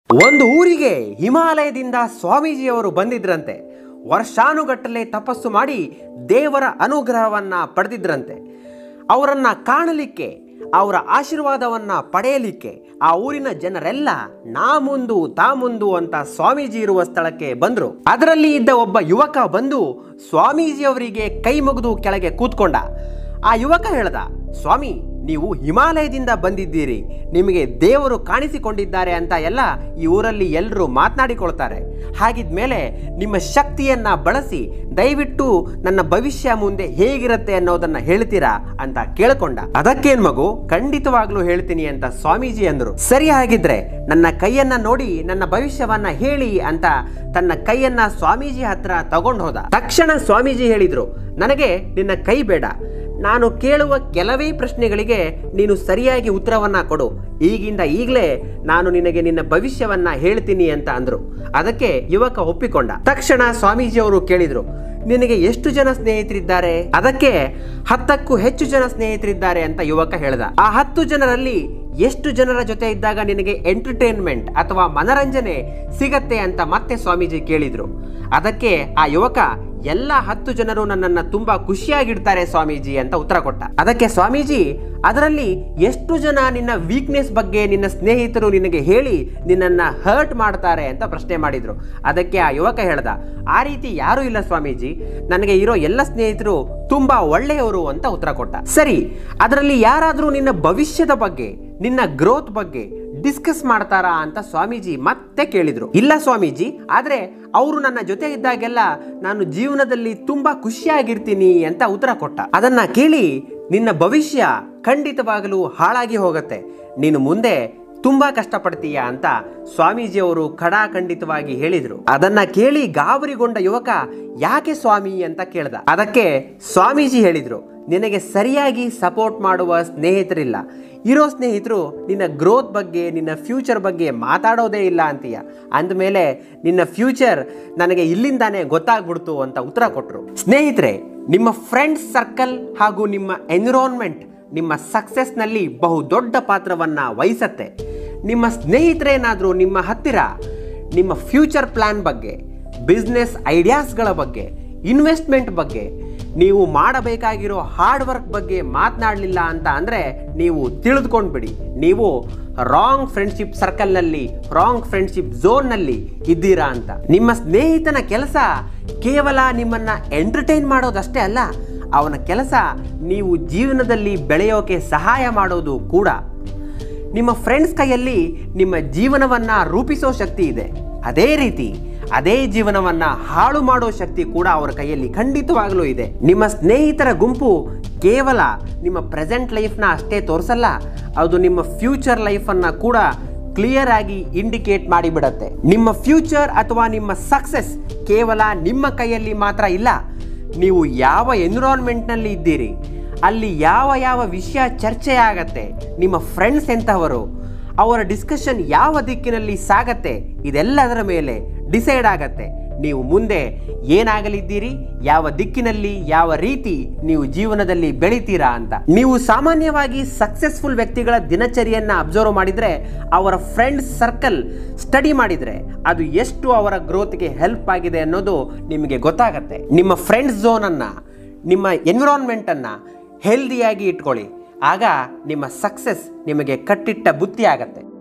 ಒಂದು ಊರಿಗೆ ಹಿಮಾಲಯದಿಂದ ಸ್ವಾಮೀಜಿಯವರು ಬಂದಿದ್ರಂತೆ ವರ್ಷಾನುಗಟ್ಟಲೆ ತಪಸ್ಸು ಮಾಡಿ ದೇವರ ಅನುಗ್ರಹವನ್ನ ಪಡೆದಿದ್ರಂತೆ ಅವರನ್ನ ಕಾಣಲಿಕ್ಕೆ ಅವರ ಆಶೀರ್ವಾದವನ್ನ ಪಡೆಯಲಿಕ್ಕೆ ಆ ಊರಿನ ಜನರೆಲ್ಲ ನಾ ಮುಂದು ತಾ ಮುಂದು ಅಂತ ಸ್ವಾಮೀಜಿ ಇರುವ ಸ್ಥಳಕ್ಕೆ ಬಂದರು ಅದರಲ್ಲಿ ಇದ್ದ ಒಬ್ಬ ಯುವಕ ಬಂದು ಸ್ವಾಮೀಜಿಯವರಿಗೆ ಕೈ ಮುಗಿದು ಕೆಳಗೆ ಕೂತ್ಕೊಂಡ ಆ ಯುವಕ ಹೇಳ್ದ ಸ್ವಾಮಿ ನೀವು ಹಿಮಾಲಯದಿಂದ ಬಂದಿದ್ದೀರಿ ನಿಮಗೆ ದೇವರು ಕಾಣಿಸಿಕೊಂಡಿದ್ದಾರೆ ಅಂತ ಎಲ್ಲ ಈ ಊರಲ್ಲಿ ಎಲ್ಲರೂ ಮಾತನಾಡಿಕೊಳ್ತಾರೆ ಹಾಗಿದ್ಮೇಲೆ ನಿಮ್ಮ ಶಕ್ತಿಯನ್ನ ಬಳಸಿ ದಯವಿಟ್ಟು ನನ್ನ ಭವಿಷ್ಯ ಮುಂದೆ ಹೇಗಿರುತ್ತೆ ಅನ್ನೋದನ್ನ ಹೇಳ್ತೀರಾ ಅಂತ ಕೇಳ್ಕೊಂಡ ಅದಕ್ಕೇನ್ ಮಗು ಖಂಡಿತವಾಗ್ಲೂ ಹೇಳ್ತೀನಿ ಅಂತ ಸ್ವಾಮೀಜಿ ಅಂದ್ರು ಸರಿ ಹಾಗಿದ್ರೆ ನನ್ನ ಕೈಯನ್ನ ನೋಡಿ ನನ್ನ ಭವಿಷ್ಯವನ್ನ ಹೇಳಿ ಅಂತ ತನ್ನ ಕೈಯನ್ನ ಸ್ವಾಮೀಜಿ ಹತ್ರ ತಗೊಂಡು ಹೋದ ತಕ್ಷಣ ಸ್ವಾಮೀಜಿ ಹೇಳಿದ್ರು ನನಗೆ ನಿನ್ನ ಕೈ ಬೇಡ ನಾನು ಕೇಳುವ ಕೆಲವೇ ಪ್ರಶ್ನೆಗಳಿಗೆ ನೀನು ಸರಿಯಾಗಿ ಉತ್ತರವನ್ನ ಕೊಡು ಈಗಿಂದ ಈಗಲೇ ನಾನು ನಿನಗೆ ನಿನ್ನ ಭವಿಷ್ಯವನ್ನ ಹೇಳ್ತೀನಿ ಅಂತ ಅಂದ್ರು ಅದಕ್ಕೆ ಯುವಕ ಒಪ್ಪಿಕೊಂಡ ತಕ್ಷಣ ಸ್ವಾಮೀಜಿಯವರು ಕೇಳಿದ್ರು ನಿನಗೆ ಎಷ್ಟು ಜನ ಸ್ನೇಹಿತರಿದ್ದಾರೆ ಅದಕ್ಕೆ ಹತ್ತಕ್ಕೂ ಹೆಚ್ಚು ಜನ ಸ್ನೇಹಿತರಿದ್ದಾರೆ ಅಂತ ಯುವಕ ಹೇಳ್ದ ಆ ಹತ್ತು ಜನರಲ್ಲಿ ಎಷ್ಟು ಜನರ ಜೊತೆ ಇದ್ದಾಗ ನಿನಗೆ ಎಂಟರ್ಟೈನ್ಮೆಂಟ್ ಅಥವಾ ಮನರಂಜನೆ ಸಿಗತ್ತೆ ಅಂತ ಮತ್ತೆ ಸ್ವಾಮೀಜಿ ಕೇಳಿದ್ರು ಅದಕ್ಕೆ ಆ ಯುವಕ ಎಲ್ಲ ಹತ್ತು ಜನರು ನನ್ನನ್ನು ತುಂಬಾ ಖುಷಿಯಾಗಿಡ್ತಾರೆ ಸ್ವಾಮೀಜಿ ಅಂತ ಉತ್ತರ ಕೊಟ್ಟ ಅದಕ್ಕೆ ಸ್ವಾಮೀಜಿ ಅದರಲ್ಲಿ ಎಷ್ಟು ಜನ ನಿನ್ನ ವೀಕ್ನೆಸ್ ಬಗ್ಗೆ ನಿನ್ನ ಸ್ನೇಹಿತರು ನಿನಗೆ ಹೇಳಿ ನಿನ್ನನ್ನ ಹರ್ಟ್ ಮಾಡ್ತಾರೆ ಅಂತ ಪ್ರಶ್ನೆ ಮಾಡಿದ್ರು ಅದಕ್ಕೆ ಆ ಯುವಕ ಹೇಳ್ದ ಆ ರೀತಿ ಯಾರೂ ಇಲ್ಲ ಸ್ವಾಮೀಜಿ ನನಗೆ ಇರೋ ಎಲ್ಲ ಸ್ನೇಹಿತರು ತುಂಬಾ ಒಳ್ಳೆಯವರು ಅಂತ ಉತ್ತರ ಕೊಟ್ಟ ಸರಿ ಅದರಲ್ಲಿ ಯಾರಾದರೂ ನಿನ್ನ ಭವಿಷ್ಯದ ಬಗ್ಗೆ ನಿನ್ನ ಗ್ರೋತ್ ಬಗ್ಗೆ ಡಿಸ್ಕಸ್ ಮಾಡ್ತಾರಾ ಅಂತ ಸ್ವಾಮೀಜಿ ಮತ್ತೆ ಕೇಳಿದ್ರು ಇಲ್ಲ ಸ್ವಾಮೀಜಿ ಆದ್ರೆ ಅವರು ನನ್ನ ಜೊತೆ ಇದ್ದಾಗೆಲ್ಲ ನಾನು ಜೀವನದಲ್ಲಿ ತುಂಬಾ ಖುಷಿಯಾಗಿರ್ತೀನಿ ಅಂತ ಉತ್ತರ ಕೊಟ್ಟ ಅದನ್ನ ಕೇಳಿ ನಿನ್ನ ಭವಿಷ್ಯ ಖಂಡಿತವಾಗಲೂ ಹಾಳಾಗಿ ಹೋಗುತ್ತೆ ನೀನು ಮುಂದೆ ತುಂಬಾ ಕಷ್ಟಪಡ್ತೀಯ ಅಂತ ಸ್ವಾಮೀಜಿಯವರು ಖಡಾಖಂಡಿತವಾಗಿ ಹೇಳಿದ್ರು ಅದನ್ನ ಕೇಳಿ ಗಾಬರಿಗೊಂಡ ಯುವಕ ಯಾಕೆ ಸ್ವಾಮಿ ಅಂತ ಕೇಳ್ದ ಅದಕ್ಕೆ ಸ್ವಾಮೀಜಿ ಹೇಳಿದ್ರು ನಿನಗೆ ಸರಿಯಾಗಿ ಸಪೋರ್ಟ್ ಮಾಡುವ ಸ್ನೇಹಿತರಿಲ್ಲ ಇರೋ ಸ್ನೇಹಿತರು ನಿನ್ನ ಗ್ರೋತ್ ಬಗ್ಗೆ ನಿನ್ನ ಫ್ಯೂಚರ್ ಬಗ್ಗೆ ಮಾತಾಡೋದೇ ಇಲ್ಲ ಅಂತೀಯ ಅಂದಮೇಲೆ ನಿನ್ನ ಫ್ಯೂಚರ್ ನನಗೆ ಇಲ್ಲಿಂದಾನೇ ಗೊತ್ತಾಗ್ಬಿಡ್ತು ಅಂತ ಉತ್ತರ ಕೊಟ್ಟರು ಸ್ನೇಹಿತರೆ ನಿಮ್ಮ ಫ್ರೆಂಡ್ಸ್ ಸರ್ಕಲ್ ಹಾಗೂ ನಿಮ್ಮ ಎನ್ವಿರಾನ್ಮೆಂಟ್ ನಿಮ್ಮ ಸಕ್ಸಸ್ನಲ್ಲಿ ಬಹು ದೊಡ್ಡ ಪಾತ್ರವನ್ನ ವಹಿಸತ್ತೆ ನಿಮ್ಮ ಸ್ನೇಹಿತರೇನಾದರೂ ನಿಮ್ಮ ಹತ್ತಿರ ನಿಮ್ಮ ಫ್ಯೂಚರ್ ಪ್ಲಾನ್ ಬಗ್ಗೆ ಬಿಸ್ನೆಸ್ ಐಡಿಯಾಸ್ಗಳ ಬಗ್ಗೆ ಇನ್ವೆಸ್ಟ್ಮೆಂಟ್ ಬಗ್ಗೆ ನೀವು ಮಾಡಬೇಕಾಗಿರೋ ಹಾರ್ಡ್ ವರ್ಕ್ ಬಗ್ಗೆ ಮಾತನಾಡಲಿಲ್ಲ ಅಂತ ಅಂದರೆ ನೀವು ತಿಳಿದುಕೊಂಡ್ಬಿಡಿ ನೀವು ರಾಂಗ್ ಫ್ರೆಂಡ್ಶಿಪ್ ಸರ್ಕಲ್ನಲ್ಲಿ ರಾಂಗ್ ಫ್ರೆಂಡ್ಶಿಪ್ ಝೋನ್ನಲ್ಲಿ ಇದ್ದೀರಾ ಅಂತ ನಿಮ್ಮ ಸ್ನೇಹಿತನ ಕೆಲಸ ಕೇವಲ ನಿಮ್ಮನ್ನ ಎಂಟರ್ಟೈನ್ ಮಾಡೋದಷ್ಟೇ ಅಲ್ಲ ಅವನ ಕೆಲಸ ನೀವು ಜೀವನದಲ್ಲಿ ಬೆಳೆಯೋಕೆ ಸಹಾಯ ಮಾಡೋದು ಕೂಡ ನಿಮ್ಮ ಫ್ರೆಂಡ್ಸ್ ಕೈಯಲ್ಲಿ ನಿಮ್ಮ ಜೀವನವನ್ನ ರೂಪಿಸೋ ಶಕ್ತಿ ಇದೆ ಅದೇ ರೀತಿ ಅದೇ ಜೀವನವನ್ನ ಹಾಳು ಮಾಡೋ ಶಕ್ತಿ ಕೂಡ ಅವರ ಕೈಯಲ್ಲಿ ಖಂಡಿತವಾಗಲೂ ಇದೆ ನಿಮ್ಮ ಸ್ನೇಹಿತರ ಗುಂಪು ಕೇವಲ ನಿಮ್ಮ ಪ್ರೆಸೆಂಟ್ ಲೈಫ್ನ ಅಷ್ಟೇ ತೋರಿಸಲ್ಲ ಅದು ನಿಮ್ಮ ಫ್ಯೂಚರ್ ಲೈಫನ್ನು ಕೂಡ ಕ್ಲಿಯರ್ ಆಗಿ ಇಂಡಿಕೇಟ್ ಮಾಡಿಬಿಡತ್ತೆ ನಿಮ್ಮ ಫ್ಯೂಚರ್ ಅಥವಾ ನಿಮ್ಮ ಸಕ್ಸಸ್ ಕೇವಲ ನಿಮ್ಮ ಕೈಯಲ್ಲಿ ಮಾತ್ರ ಇಲ್ಲ ನೀವು ಯಾವ ಎನ್ವಿರಾನ್ಮೆಂಟ್ನಲ್ಲಿ ಇದ್ದೀರಿ ಅಲ್ಲಿ ಯಾವ ಯಾವ ವಿಷಯ ಚರ್ಚೆ ಆಗತ್ತೆ ನಿಮ್ಮ ಫ್ರೆಂಡ್ಸ್ ಎಂತಹವರು ಅವರ ಡಿಸ್ಕಷನ್ ಯಾವ ದಿಕ್ಕಿನಲ್ಲಿ ಸಾಗತ್ತೆ ಇದೆಲ್ಲದರ ಮೇಲೆ ಡಿಸೈಡ್ ಆಗತ್ತೆ ನೀವು ಮುಂದೆ ಏನಾಗಲಿದ್ದೀರಿ ಯಾವ ದಿಕ್ಕಿನಲ್ಲಿ ಯಾವ ರೀತಿ ನೀವು ಜೀವನದಲ್ಲಿ ಬೆಳಿತೀರಾ ಅಂತ ನೀವು ಸಾಮಾನ್ಯವಾಗಿ ಸಕ್ಸಸ್ಫುಲ್ ವ್ಯಕ್ತಿಗಳ ದಿನಚರಿಯನ್ನ ಅಬ್ಸರ್ವ್ ಮಾಡಿದ್ರೆ ಅವರ ಫ್ರೆಂಡ್ಸ್ ಸರ್ಕಲ್ ಸ್ಟಡಿ ಮಾಡಿದ್ರೆ ಅದು ಎಷ್ಟು ಅವರ ಗ್ರೋತ್ಗೆ ಹೆಲ್ಪ್ ಆಗಿದೆ ಅನ್ನೋದು ನಿಮಗೆ ಗೊತ್ತಾಗತ್ತೆ ನಿಮ್ಮ ಫ್ರೆಂಡ್ಸ್ ಝೋನನ್ನು ನಿಮ್ಮ ಎನ್ವಿರಾನ್ಮೆಂಟನ್ನು ಹೆಲ್ದಿಯಾಗಿ ಇಟ್ಕೊಳ್ಳಿ ಆಗ ನಿಮ್ಮ ಸಕ್ಸಸ್ ನಿಮಗೆ ಕಟ್ಟಿಟ್ಟ ಬುತ್ತಿ ಆಗತ್ತೆ